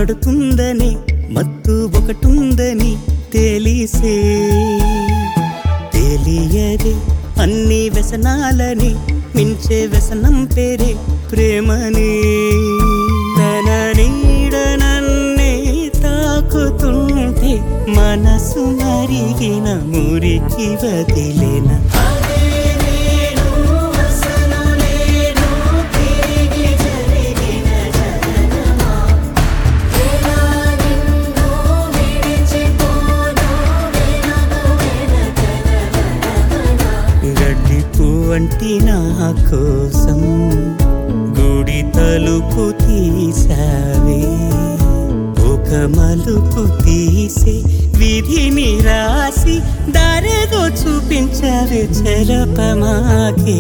పడుతుందని మత్తు ఒకటుందని తెలిసే తెలియదే అన్ని వ్యసనాలని మించే వ్యసనం పేరే ప్రేమని తన నీడ నన్నే తాకుతుంటే మనసు మరిగిన మురికి వదిలేన గడ్డి పువ్వంటి నా కోసం గుడి తలుపు తీసావే ఒక మలుపు తీసే విధిని రాసి దారేదో చూపించావే చలపమాకే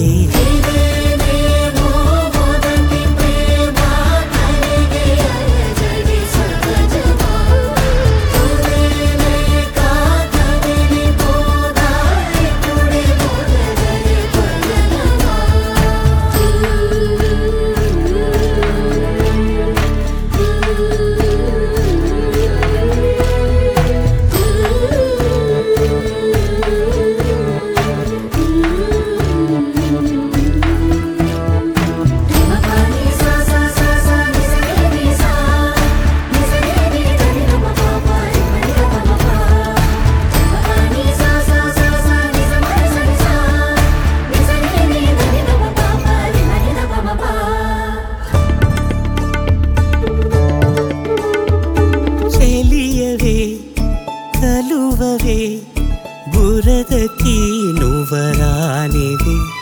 చెలియవే కలువవే బురదకి నువ్వరానివే